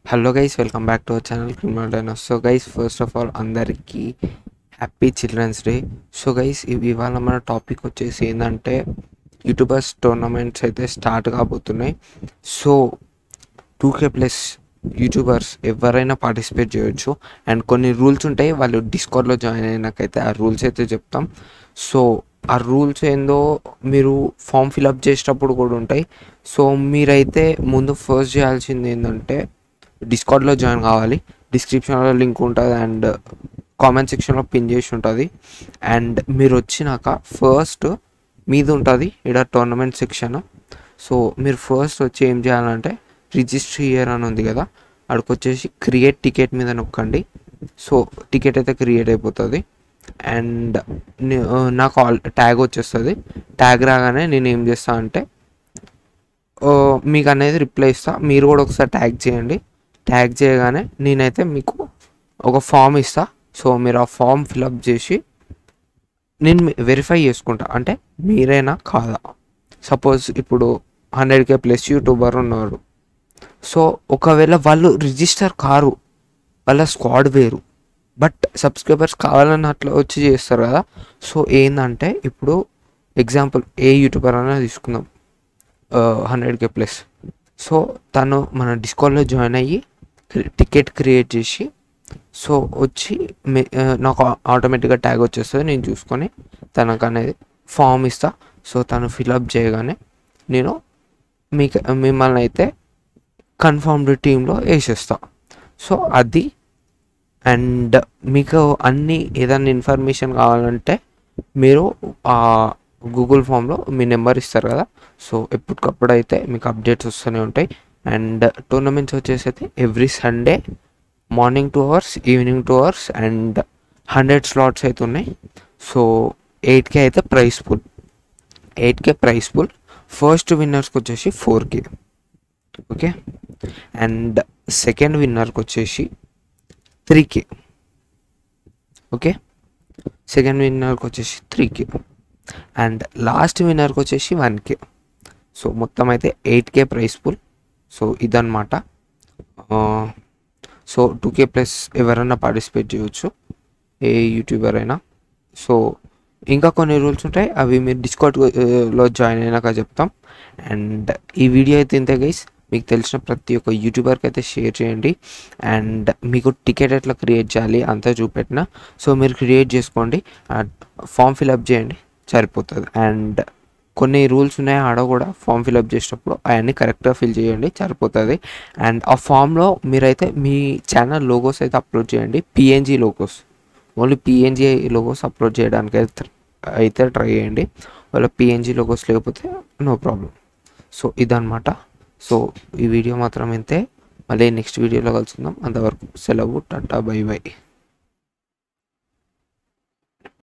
hello guys welcome back to our channel criminal dinos so guys first of all అందరికీ happy children's day so guys ఇవాళ మన topic వచ్చేసి ఏంటంటే YouTubers tournaments అయితే start కాబోతున్నాయి so two K plus YouTubers ఎవరైనా participate చేయొచ్చు and కొన్ని రూల్స్ ఉంటాయి వాళ్ళు డిస్కౌంట్లో జాయిన్ అయినాకైతే ఆ రూల్స్ అయితే చెప్తాం సో ఆ రూల్స్ ఏందో మీరు ఫామ్ ఫిలప్ చేసేటప్పుడు కూడా ఉంటాయి సో మీరైతే ముందు ఫస్ట్ చేయాల్సింది ఏంటంటే డిస్కౌంట్లో జాయిన్ కావాలి డిస్క్రిప్షన్లో లింక్ ఉంటుంది అండ్ కామెంట్ సెక్షన్లో పిన్ చేసి ఉంటుంది అండ్ మీరు వచ్చినాక ఫస్ట్ మీది ఉంటుంది ఇక్కడ టోర్నమెంట్ సెక్షన్ సో మీరు ఫస్ట్ వచ్చి ఏం చేయాలంటే రిజిస్టర్ ఇయర్ అని ఉంది కదా అక్కడికి వచ్చేసి క్రియేట్ టికెట్ మీద నొక్కండి సో టికెట్ అయితే క్రియేట్ అయిపోతుంది అండ్ నాకు ఆల్ ట్యాగ్ వచ్చేస్తుంది ట్యాగ్ రాగానే నేను ఏం చేస్తా అంటే ఓ, మీకు అనేది రిప్లై ఇస్తా మీరు కూడా ఒకసారి ట్యాగ్ చేయండి ట్యాగ్ చేయగానే నేనైతే మీకు ఒక ఫామ్ ఇస్తా సో మీరు ఆ ఫామ్ ఫిలప్ చేసి నేను వెరిఫై చేసుకుంటా అంటే మీరేనా కాదా సపోజ్ ఇప్పుడు హండ్రెడ్ కే ప్లస్ యూట్యూబర్ ఉన్నారు సో ఒకవేళ వాళ్ళు రిజిస్టర్ కారు వాళ్ళ స్క్వాడ్ వేరు బట్ సబ్స్క్రైబర్స్ కావాలని అట్లా వచ్చి చేస్తారు కదా సో ఏంటంటే ఇప్పుడు ఎగ్జాంపుల్ ఏ యూట్యూబర్ అయినా తీసుకుందాం హండ్రెడ్ కే ప్లస్ సో తను మన డిస్కౌంట్లో జాయిన్ అయ్యి టికెట్ క్రియేట్ చేసి సో వచ్చి మీ- ఆ, నాకు ఆటోమేటిక్గా ట్యాగ్ వచ్చేస్తుంది నేను చూసుకొని తనకు అనేది ఫామ్ ఇస్తా సో తను ఫిలప్ చేయగానే నేను మీకు మిమ్మల్ని అయితే కన్ఫర్మ్డ్ టీంలో వేసేస్తా సో అది అండ్ మీకు అన్ని ఏదైనా ఇన్ఫర్మేషన్ కావాలంటే మీరు ఆ గూగుల్ ఫామ్లో మీ నెంబర్ ఇస్తారు కదా సో ఎప్పటికప్పుడు అయితే మీకు అప్డేట్స్ వస్తూనే ఉంటాయి అండ్ టోర్నమెంట్స్ వచ్చేసి అయితే every Sunday morning two hours evening two hours and hundred slots అయితే ఉన్నాయి సో ఎయిట్ కే అయితే prize pool eight K prize pool first విన్నర్స్కి వచ్చేసి four K okay and second విన్నర్కి వచ్చేసి త్రీ కే ఓకే సెకండ్ విన్నర్కి వచ్చేసి త్రీ కే అండ్ లాస్ట్ విన్నర్కి వచ్చేసి వన్ కే సో మొత్తం అయితే eight K prize pool so ఇదన్నమాట సో టూ కే ప్లస్ ఎవరైనా పార్టిసిపేట్ చేయొచ్చు ఏ యూట్యూబర్ అయినా సో ఇంకా కొన్ని రూల్స్ ఉంటాయి అవి మీరు డిస్కౌంట్ లో జాయిన్ అయినాక చెప్తాం అండ్ ఈ వీడియో అయితే ఇంతే గైస్ మీకు తెలిసిన ప్రతి ఒక్క యూట్యూబర్కి అయితే షేర్ చేయండి అండ్ మీకు టికెట్ ఎట్లా క్రియేట్ చేయాలి అంతా చూపెట్టిన సో మీరు క్రియేట్ చేసుకోండి ఫామ్ ఫిలప్ చేయండి సరిపోతుంది అండ్ కొన్ని రూల్స్ ఉన్నాయి ఆడ కూడా ఫామ్ ఫిలప్ చేసేటప్పుడు అవన్నీ కరెక్ట్గా ఫిల్ చేయండి సరిపోతుంది అండ్ ఆ ఫామ్లో మీరైతే మీ ఛానల్ లోగోస్ అయితే అప్లోడ్ చేయండి PNG logos only PNG logos upload చేయడానికి అయితే అయితే ట్రై చేయండి వాళ్ళ పిఎన్జీ లోగోస్ లేకపోతే నో ప్రాబ్లం సో ఇదన్నమాట సో ఈ వీడియో మాత్రం ఇంతే మళ్ళీ నెక్స్ట్ వీడియోలో కలుసుకుందాం అంతవరకు సెలవు టాటా బై బై